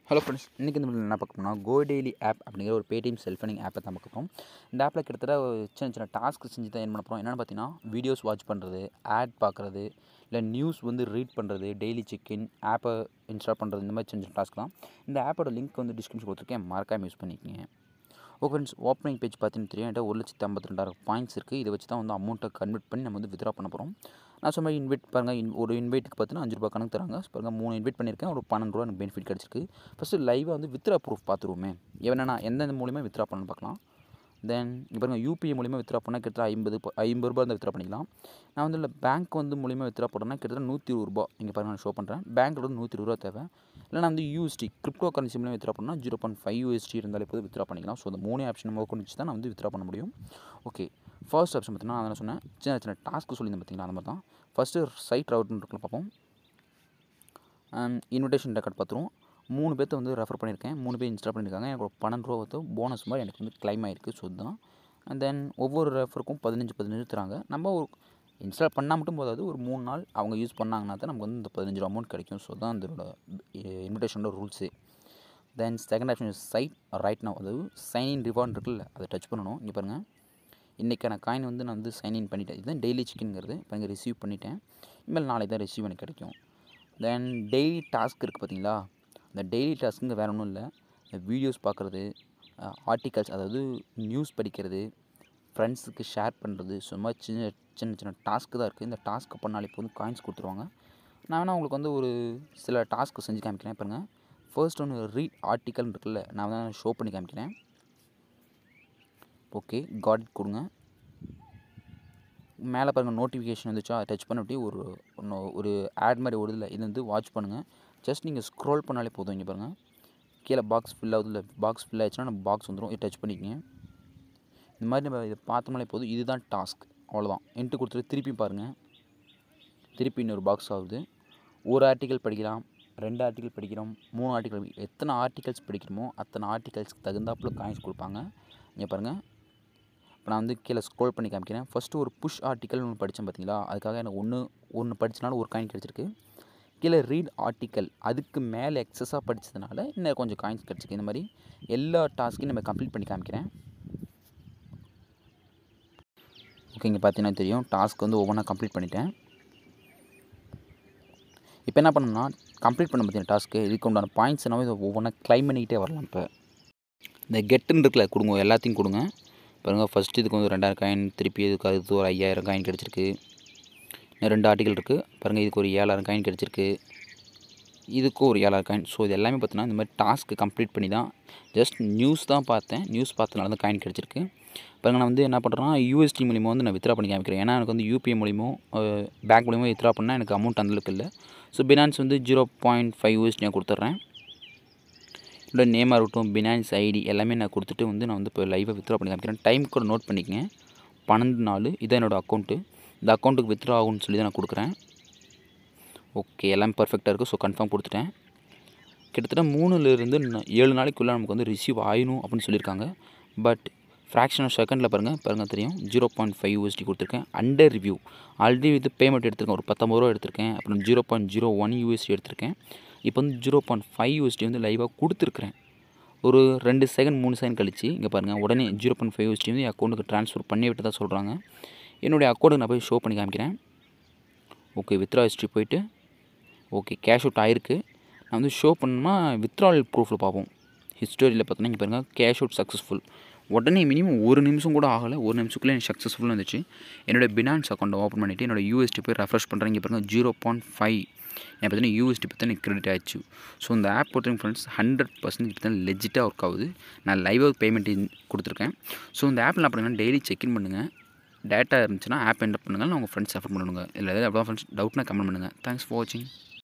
hello friends இன்றைக்கி இந்த என்ன பார்க்க போனால் கோ டெய்லி ஆப் அப்படிங்கிற ஒரு பேடிஎம் செல்ஃபனிங் ஆப்பை தான் பார்க்க போகிறோம் இந்த ஆப்பில் கிட்டத்தட்ட ஒரு சின்ன சின்ன டாஸ்க் செஞ்சு தான் என்ன பண்ண போகிறோம் என்னென்னு பார்த்தீங்கன்னா வீடியோஸ் வாட்ச் பண்ணுறது ஆட் பார்க்குறது இல்லை நியூஸ் வந்து ரீட் பண்ணுறது டெய்லி செக்இன் ஆப்பை இன்ஸ்டால் பண்ணுறது இந்த மாதிரி சின்ன சின்ன டாஸ்க் தான் இந்த ஆப்போட லிங்க் வந்து டிஸ்கிரிப்ஷன் கொடுத்துருக்கேன் மறக்காம யூஸ் பண்ணிக்கங்க ஓகே ஃப்ரெண்ட்ஸ் ஓப்பனிங் பேஜ் பார்த்தீங்கன்னு தெரியும் என்கிட்ட ஒரு லட்சத்தி ஐம்பத்தி ரெண்டாயிரம் பாயிண்ட்ஸ் இருக்குது இதை வச்சு தான் வந்து அமௌண்ட்டை கன்வெர்ட் பண்ணி நம்ம வந்து வித்ரா பண்ண போகிறோம் நான் சொன்ன மாதிரி இன்வைட் பாருங்கள் இன் ஒரு இன்வைட்டுக்கு பார்த்தீங்கன்னா அஞ்சு ரூபா கணக்கு தராங்க பாருங்கள் மூணு இன்வைட் பண்ணியிருக்கேன் ஒரு பன்னெண்டு ரூபா எனக்கு பெனிஃபிட் கிடச்சிருக்கு ஃபஸ்ட்டு லைவாக வந்து வித்ரா ப்ரூஃப் பார்த்துருவோமே என்னென்னா எந்தெந்த மூலியமாக வித்ரா பண்ணணும்னு பார்க்கலாம் தென் இப்போ பாருங்கள் யூபிஐ மூலியமாக வித்ரா பண்ணால் கிட்டத்தட்ட ஐம்பது ப- ஐம்பது ரூபா வந்து வித்ரா பண்ணிக்கலாம் நான் வந்து இல்லை பேங்க் வந்து மூலியமாக வித்ரா போட்டேன்னா கிட்டத்தட்ட நூற்றி இருபது ரூபா இங்கே பாருங்கள் நான் ஷோ பண்ணுறேன் பேங்க்கில் வந்து நூற்றி இருபது ரூபா தேவை இல்லை நான் வந்து யூஎஸ்டி கிரிப்டோ கரன்சி மூலியம் வித்ரா பண்ணால் ஜீரோ பாயிண்ட் ஃபைவ் யூஎஸ்டி இருந்தாலே போது வித்ரா பண்ணிக்கலாம் ஸோ அந்த மூணு ஆப்ஷன் மோக்கன் வச்சு தான் நான் வந்து வித்ரா பண்ண முடியும் ஓகே ஃபர்ஸ்ட் ஆப்ஷன் பார்த்தீங்கன்னா நான் சொன்னேன் சின்ன சின்ன டாஸ்க்கு சொல்லியிருந்தேன் பார்த்தீங்களா அந்த மாதிரி தான் ஃபஸ்ட்டு சைட் ரவுட்னு இருக்கலாம் பார்ப்போம் இன்விடேஷன் ரெக்கார்ட் பார்த்துருவோம் மூணு பேர்த்த வந்து ரெஃபர் பண்ணியிருக்கேன் மூணு பேர் இன்ஸ்டால் பண்ணியிருக்காங்க எனக்கு ஒரு பன்னெண்டு ரூபா வந்து போனஸ் மாதிரி எனக்கு வந்து கிளைம் ஆயிருக்கு ஸோ தான் அண்ட் தென் ஒவ்வொரு ரெஃபருக்கும் பதினஞ்சு பதினஞ்சு தராங்க நம்ம ஒரு இன்ஸ்டால் பண்ணால் மட்டும் போதாது ஒரு மூணு நாள் அவங்க யூஸ் பண்ணாங்கன்னா தான் நமக்கு வந்து இந்த பதினஞ்சு ரூபா அமௌண்ட் கிடைக்கும் ஸோ தான் அதோட இன்விடேஷனோட rules then second option side right now அதாவது சைன் இன் ரிவார்ட் இருக்குல்ல அதை டச் பண்ணணும் இங்கே பாருங்கள் இன்றைக்கான காயின் வந்து நான் வந்து சைன் இன் பண்ணிட்டேன் இதுதான் டெய்லி சிக்கனுங்கிறது இப்போ இங்கே ரிசீவ் பண்ணிட்டேன் இனிமேல் நாளைக்கு தான் ரிசீவ் எனக்கு கிடைக்கும் தென் டெய்லி டாஸ்க் இருக்குது பார்த்தீங்களா அந்த டெய்லி டாஸ்க்குங்க வேறு ஒன்றும் இல்லை வீடியோஸ் பார்க்குறது ஆர்டிகல்ஸ் அதாவது நியூஸ் படிக்கிறது ஃப்ரெண்ட்ஸுக்கு ஷேர் பண்ணுறது சும்மா சின்ன சின்ன சின்ன டாஸ்க்கு தான் இருக்குது இந்த டாஸ்க்கு பண்ணாலே போதும் காயின்ஸ் கொடுத்துருவாங்க நான் வேணால் உங்களுக்கு வந்து ஒரு சில டாஸ்க்கு செஞ்சு காமிக்கிறேன் பாருங்கள் ஃபர்ஸ்ட் ஒன்று ரீட் ஆர்டிக்கல் இருக்குல்ல நான் தான் ஷோ பண்ணி காமிக்கிறேன் ஓகே காட் கொடுங்க மேலே பாருங்கள் நோட்டிஃபிகேஷன் வந்துச்சா டச் பண்ணிவிட்டு ஒரு ஒன்னு- ஒரு ஆட் மாதிரி ஓடுதில்ல இது வந்து வாட்ச் பண்ணுங்கள் ஜஸ்ட் நீங்கள் ஸ்க்ரோல் பண்ணாலே போதும் இங்கே பாருங்கள் கீழே பாக்ஸ் ஃபில் ஆகுதுல்ல பாக்ஸ் ஃபில் ஆயிடுச்சுன்னா நம்ம பாக்ஸ் வந்துடும் இது டச் பண்ணிக்கங்க இந்த மாதிரி நம்ம இதை பார்த்தோம்னாலே போதும் இதுதான் டாஸ்க் அவ்வளோதான் என்ட்டு கொடுத்துட்டு திருப்பி பாருங்கள் திருப்பி இன்னொரு பாக்ஸ் ஆகுது ஒரு ஆர்டிக்கல் படிக்கலாம் ரெண்டு ஆர்டிக்கல் படிக்கிறோம் மூணு ஆர்டிக்கல் எத்தனை ஆர்டிகல்ஸ் படிக்கிறோமோ அத்தனை ஆர்டிகல்ஸ்க்கு தகுந்தாப்புல காயின்ஸ் கொடுப்பாங்க இங்கே பாருங்கள் இப்போ நான் வந்து கீழே ஸ்க்ரோல் பண்ணி காமிக்கிறேன் ஃபஸ்ட்டு ஒரு புஷ் ஆர்டிக்கல் ஒன்று படித்தேன் பார்த்தீங்களா அதுக்காக எனக்கு ஒன்று ஒன்று படிச்சனால ஒரு காயின் கிடச்சிருக்கு கீழே ரீட் ஆர்டிக்கல் அதுக்கு மேலே எக்ஸஸாக படித்ததுனால இன்னும் கொஞ்சம் காயின்ஸ் கிடச்சிருக்கு இந்த மாதிரி எல்லா டாஸ்க்கையும் நம்ம கம்ப்ளீட் பண்ணி காமிக்கிறேன் ஓகே இங்கே பார்த்தீங்கன்னா தெரியும் டாஸ்க் வந்து ஒவ்வொன்றா கம்ப்ளீட் பண்ணிட்டேன் இப்போ என்ன பண்ணணும்னா கம்ப்ளீட் பண்ண பார்த்தீங்கன்னா டாஸ்க்கு இதுக்கு உண்டான பாயிண்ட்ஸ் என்னவோ இதை ஒவ்வொன்றா கிளைம் பண்ணிக்கிட்டே வரலாம் இப்போ இந்த கெட்டுன்னு இருக்குல்ல கொடுங்க எல்லாத்தையும் கொடுங்க பாருங்கள் ஃபஸ்ட்டு இதுக்கு வந்து ரெண்டாயிரம் காயின் திருப்பி இதுக்கு அது ஒரு ஐயாயிரம் காயின் கிடச்சிருக்கு இன்னும் ரெண்டு ஆர்டிகல் இருக்குது பாருங்கள் இதுக்கு ஒரு ஏழாயிரம் காயின் கிடச்சிருக்கு இதுக்கும் ஒரு ஏழாயிரம் காயின் ஸோ இது எல்லாமே பார்த்தீங்கன்னா இந்த மாதிரி டாஸ்க்கு கம்ப்ளீட் பண்ணி தான் ஜஸ்ட் நியூஸ் தான் பார்த்தேன் நியூஸ் பார்த்தனால தான் காயின் கிடச்சிருக்கு பாருங்கள் நான் வந்து என்ன பண்ணுறேன்னா யூஎஸ்டி மூலியமாக வந்து நான் வித்ரா பண்ணி காமிக்கிறேன் ஏன்னா எனக்கு வந்து யூபிஐ மூலியமோ பேங்க் மூலியமோ வித்ரா பண்ணால் எனக்கு அமௌண்ட் அந்தளவுக்கு இல்லை ஸோ பினான்ஸ் வந்து ஜீரோ பாயிண்ட் ஃபைவ் யூஎஸ்டி நான் கொடுத்துட்றேன் என்னோட நேமாக இருக்கட்டும் பினான்ஸ் ஐடி எல்லாமே நான் கொடுத்துட்டு வந்து நான் வந்து இப்போ லைவாக வித்ரா பண்ணி காமிக்கிறேன் டைம் கூட நோட் பண்ணிக்கங்க பன்னெண்டு நாள் இதான் என்னோடய அக்கௌண்ட்டு இந்த அக்கௌண்ட்டுக்கு வித்ரா ஆகும்னு சொல்லி தான் நான் கொடுக்குறேன் ஓகே எல்லாமே பர்ஃபெக்டாக இருக்குது ஸோ கன்ஃபார்ம் கொடுத்துட்டேன் கிட்டத்தட்ட மூணுலேருந்து ஏழு நாளைக்குள்ளே நமக்கு வந்து ரிசீவ் ஆயிடும் அப்படின்னு சொல்லியிருக்காங்க பட் ஃப்ராக்ஷன் ஆஃப் செகண்டில் பாருங்கள் பாருங்கள் தெரியும் ஜீரோ பாயிண்ட் ஃபைவ் யூஎஸ்டி கொடுத்துருக்கேன் அண்டர் ரிவ்யூ ஆல்ரெடி இது பேமெண்ட் எடுத்திருக்கேன் ஒரு பத்தொம்பது ரூபா எடுத்திருக்கேன் அப்புறம் zero point zero one USD எடுத்திருக்கேன் இப்போ வந்து ஜீரோ பாயிண்ட் ஃபைவ் யூஎஸ்டி வந்து லைவாக கொடுத்துருக்குறேன் ஒரு ரெண்டு செகண்ட் மூணு செகண்ட் கழிச்சு இங்கே பாருங்கள் உடனே ஜீரோ பாயிண்ட் ஃபைவ் யூஎஸ்டி வந்து என் அக்கௌண்ட்டுக்கு ட்ரான்ஸ்ஃபர் பண்ணி விட்டு தான் சொல்கிறாங்க என்னுடைய அக்கௌண்ட்டுக்கு நான் போய் ஷோ பண்ணி காமிக்கிறேன் ஓகே வித்ரா ஹிஸ்ட்ரி போயிட்டு ஓகே கேஷ் அவுட் ஆயிருக்கு நான் வந்து ஷோ பண்ணணுமா வித்ரால் ப்ரூஃபில் பார்ப்போம் ஹிஸ்டரியில் பார்த்தீங்கன்னா இங்கே பாருங்கள் கேஷ் அவுட் சக்ஸஸ்ஃபுல் உடனே மினிமம் ஒரு நிமிஷம் கூட ஆகலை ஒரு நிமிஷத்துக்குள்ளே எனக்கு சக்ஸஸ்ஃபுல்லாக இருந்துச்சு என்னோட பினான்ஸ் அக்கௌண்ட்டை ஓப்பன் பண்ணிவிட்டு என்னோட யூஎஸ்டி போய் ரெஃப்ரெஷ் பண்ணுறேன் இங்கே பாருங்கள் ஜீரோ பாயிண்ட் ஃபைவ் என் பார்த்தீங்கன்னா யூஎஸ்டி பற்றி எனக்கு கிரெடிட் ஆயிடுச்சு ஸோ இந்த ஆப் பொறுத்தவரைக்கும் ஃப்ரெண்ட்ஸ் ஹண்ட்ரட் பர்சன்ட் தான் லெஜிட்டாக ஒர்க் ஆகுது நான் லைவாக பேமெண்ட் கொடுத்துருக்கேன் ஸோ இந்த ஆப்பில் நான் பண்ணுங்கள் டெய்லி செக்இன் பண்ணுங்கள் டேட்டா இருந்துச்சுன்னா ஆப் என்டர் பண்ணுங்கள் நான் உங்கள் ஃப்ரெண்ட்ஸ் ரெஃபர் பண்ணுங்க இல்லை ஏதாவது ஃப்ரெண்ட்ஸ் டவுட்னா கமெண்ட் பண்ணுங்கள் தேங்க்ஸ் ஃபார் வாட்சிங்